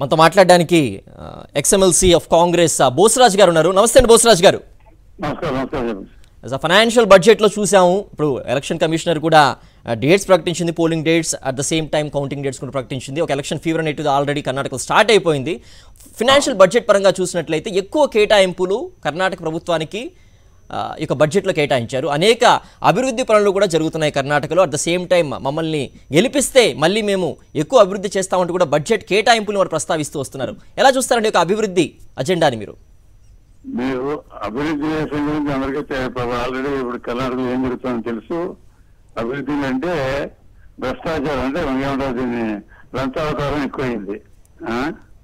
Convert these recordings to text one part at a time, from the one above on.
మనతో మాట్లాడడానికి ఎక్స్ఎంఎల్సీ ఆఫ్ కాంగ్రెస్ ఆ, బోసరాజ్ గారు ఉన్నారు నమస్తే అండి బోసరాజ్ గారు నమస్కారం నమస్కారం యాజ్ అ ఫైనాన్షియల్ బడ్జెట్లో చూసాము ఇప్పుడు ఎలక్షన్ కమిషనర్ కూడా డేట్స్ ప్రకటించింది polling dates at the same time counting dates కూడా ప్రకటించింది ఒక ఎలక్షన్ ఫీవర్ అనేటిది ఆల్రెడీ కర్ణాటకలో స్టార్ట్ అయిపోయింది ఫినాన్షియల్ బడ్జెట్ పరంగా చూసినట్లయితే ఎక్కువ కేటాయింపులు కర్ణాటక ప్రభుత్వానికి ఆ, ఈ యొక్క బడ్జెట్లో కేటాయించారు అనేక అభివృద్ధి పనులు కూడా జరుగుతున్నాయి కర్ణాటకలో అట్ ద సేమ్ టైం మమ్మల్ని గెలిపిస్తే మళ్ళీ మేము ఎక్కువ అభివృద్ధి చేస్తామంటూ కూడా బడ్జెట్ కేటాయింపులు వారు ప్రస్తావిస్తూ వస్తున్నారు ఎలా చూస్తారండి ఒక అభివృద్ధి అజెండాని మీరు మీరు అభివృద్ధి విషయం గురించి అందరికీ తె- ఆల్రెడీ ఇప్పుడు కర్ణాటకలో ఏం జరుగుతుందో తెలుసు అభివృద్ధి అంటే భ్రష్టాచారం అంటే ఏమంటారు దీన్ని లంచావతారం ఎక్కువైంది ఆ?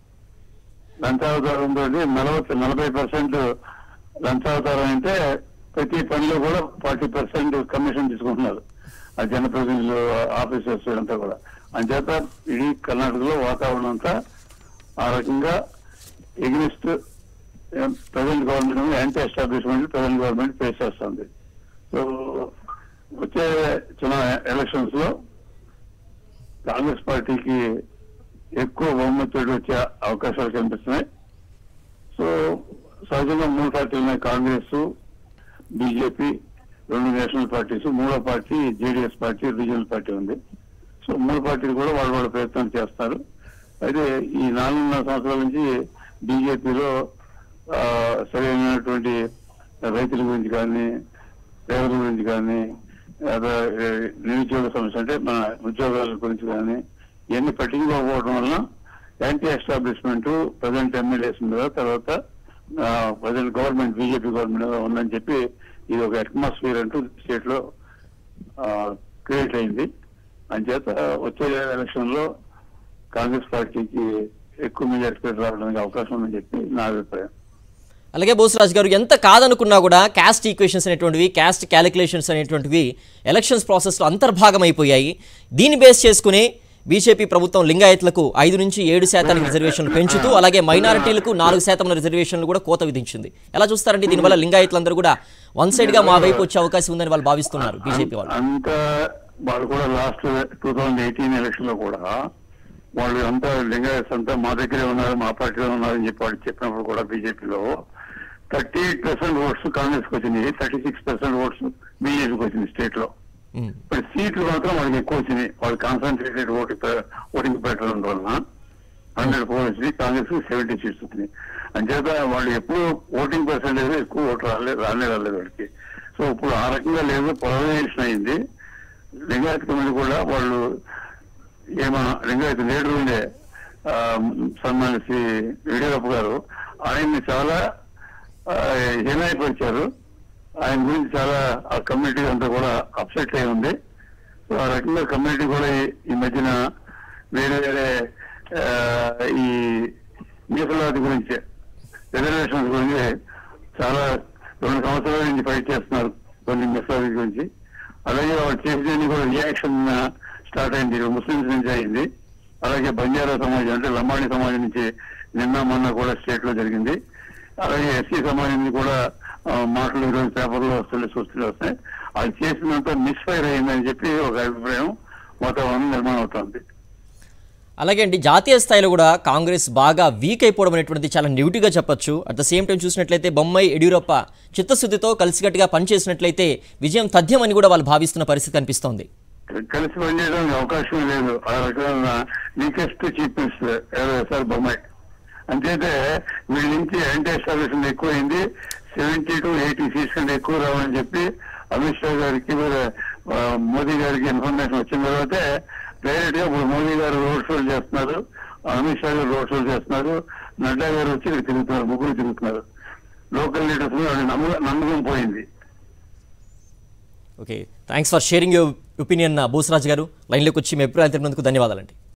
లంచావతారం తోటి నలభై నలభై పర్సెంట్ లంచావతారం అంటే ప్రతి పనిలో కూడా ఫార్టీ పర్సెంట్ కమిషన్ తీసుకుంటున్నారు ఆ జనప్రతినిధులు ఆఫీసర్స్ అంతా కూడా అంచేత ఇడీ కర్ణాటకలో వాతావరణం అంతా ఆ రకంగా against present government anti establishment present government face చేస్తుంది సో వచ్చే చిన్న ఎలక్షన్స్ లో కాంగ్రెస్ పార్టీకి ఎక్కువ బహుమతులు వచ్చే అవకాశాలు కనిపిస్తున్నాయి సో సహజంగా మూడు పార్టీలు ఉన్నాయి కాంగ్రెస్ బీజేపీ రెండు నేషనల్ పార్టీస్ మూడో పార్టీ జేడీఎస్ పార్టీ రీజనల్ పార్టీ ఉంది సో మూడు పార్టీలు కూడా వాళ్ళ వాళ్ళ ప్రయత్నం చేస్తారు అయితే ఈ నాలుగున్నర సంవత్సరాల నుంచి బీజేపీలో సరైనటువంటి రైతుల గురించి కానీ పేదల గురించి కానీ లేదా, ఏ, నిరుద్యోగ సమస్య అంటే మన ఉద్యోగాల గురించి కానీ ఇవన్నీ పట్టించుకోకపోవడం వలన యాంటీ ఎస్టాబ్లిష్మెంట్ ప్రజెంట్ ఎమ్మెల్యేస్ మీద తర్వాత ప్రజెంట్ గవర్నమెంట్ బీజేపీ గవర్నమెంట్ మీద ఉందని చెప్పి ఇది ఒక అట్మాస్ఫియర్ అంటూ స్టేట్ లో క్రియేట్ అయింది అంచేత వచ్చే ఎలక్షన్ లో కాంగ్రెస్ పార్టీకి ఎక్కువ మెజార్టీ రావడానికి అవకాశం ఉందని చెప్పి నా అభిప్రాయం అలాగే బోసరాజు గారు ఎంత కాదనుకున్నా కూడా క్యాస్ట్ ఈక్వేషన్స్ అనేటువంటివి క్యాస్ట్ క్యాలిక్యులేషన్స్ అనేటువంటివి ఎలక్షన్స్ ప్రాసెస్లో అంతర్భాగం అయిపోయాయి దీన్ని బేస్ చేసుకుని బీజేపీ ప్రభుత్వం లింగాయత్లకు ఐదు నుంచి ఏడు శాతానికి రిజర్వేషన్లు పెంచుతూ అలాగే మైనారిటీలకు నాలుగు శాతం రిజర్వేషన్లు కూడా కోత విధించింది ఎలా చూస్తారండి దీనివల్ల లింగాయత్లందరూ కూడా వన్ సైడ్గా మా వైపు వచ్చే అవకాశం ఉందని వాళ్ళు భావిస్తున్నారు బీజేపీ వాళ్ళు అంత వాళ్ళు కూడా last two thousand eighteen election లో కూడా వాళ్ళు అంతా లింగాయస్ అంతా మా దగ్గరే ఉన్నారు మా పార్టీలో ఉన్నారని చెప్పి వాళ్ళు చెప్పినప్పుడు కూడా బీజేపీలో thirty eight percent votes Congress కి వచ్చినాయి థర్టీ సిక్స్ పర్సెంట్ ఓట్స్ బీజేపీకి వచ్చింది స్టేట్ లో ఉమ్. ఇప్పుడు సీట్లు మాత్రం వాళ్ళకి ఎక్కువ వచ్చినాయి వాళ్ళు కాన్సన్ట్రేటెడ్ ఓటు ఓటింగ్ పెట్టడం వలన హండ్రెడ్ ఫోర్ వచ్చింది కాంగ్రెస్ కి సెవెంటీ సీట్స్ వచ్చినాయి అంచేత వాళ్ళు ఎప్పుడు ఓటింగ్ పర్సెంటేజ్ ఎక్కువ ఓటు రాలేదు రాలే రాలేదు వాళ్ళకి సో ఇప్పుడు ఆ రకంగా లేదు పొలరైజేషన్ అయింది లింగాయత్ కమిటీ కూడా వాళ్ళు ఏమో లింగాయత్ లీడర్ ఉండే ఆ, సన్మాన శ్రీ యడియూరప్ప గారు ఆయన్ని చాలా ఆ, హీనాయపరిచారు ఆయన గురించి చాలా ఆ కమ్యూనిటీ అంతా కూడా అప్సెట్ అయి ఉంది సో ఆ రకంగా కమ్యూనిటీ కూడా ఈ- ఈ మధ్యన వేరే వేరే ఆ, ఈ మీసలాది గురించి రిజర్వేషన్స్ గురించి చాలా రెండు సంవత్సరాల నుంచి ఫైట్ చేస్తున్నారు కొన్ని మిసలాది గురించి అలాగే వాళ్ళు చేసేది కూడా రియాక్షన్ స్టార్ట్ అయింది ముస్లింస్ నుంచి అయింది అలాగే బంజారా సమాజం అంటే లంబాడి సమాజం నుంచి నిన్న మొన్న కూడా స్టేట్ లో జరిగింది అలాగే ఎస్సీ సమాజం నుంచి కూడా ఆ, మాటలు ఈరోజు పేపర్లో వస్తున్నాయి సూచనలు వస్తాయి అది చేసినంత మిస్ఫైర్ అయిందని చెప్పి ఒక అభిప్రాయం వాతావరణం నిర్మాణం అవుతుంది అలాగే అండి జాతీయ స్థాయిలో కూడా కాంగ్రెస్ బాగా వీక్ అయిపోవడం అనేటువంటిది చాలా నెగిటివ్గా చెప్పొచ్చు అట్ ద సేమ్ టైం చూసినట్లయితే బొమ్మాయి యడియూరప్ప చిత్తశుద్ధితో కలిసికట్టుగా పనిచేసినట్లయితే విజయం తథ్యమని కూడా వాళ్ళు భావిస్తున్న పరిస్థితి కనిపిస్తోంది కలిసి పనిచేయడానికి అవకాశం లేదు ఆ రకమైన weakest chief minister sir Bommai అంతైతే వీళ్ళ నుంచి యాంటీ ఎస్టాబ్లిష్మెంట్ ఎక్కువైంది సెవెంటీ టు ఎయిటీ సీట్స్ కంటే ఎక్కువ రావని చెప్పి అమిత్ షా గారికి మరి, ఆ, మోదీ గారికి ఇన్ఫర్మేషన్ వచ్చిన తర్వాతే డైరెక్ట్ గా ఇప్పుడు మోదీ గారు రోడ్ షోలు చేస్తున్నారు అమిత్ షా గారు రోడ్ షోలు చేస్తున్నారు నడ్డా గారు వచ్చి ఇక్కడ తిరుగుతున్నారు ముగ్గురు తిరుగుతున్నారు లోకల్ లీడర్స్ మీద వాళ్ళ నమ్మకం నమ్మకం పోయింది okay thanks for sharing your opinion Bosaraj గారు లైన్లోకి వచ్చి మీ అభిప్రాయాలు తెలిపినందుకు ధన్యవాదాలండి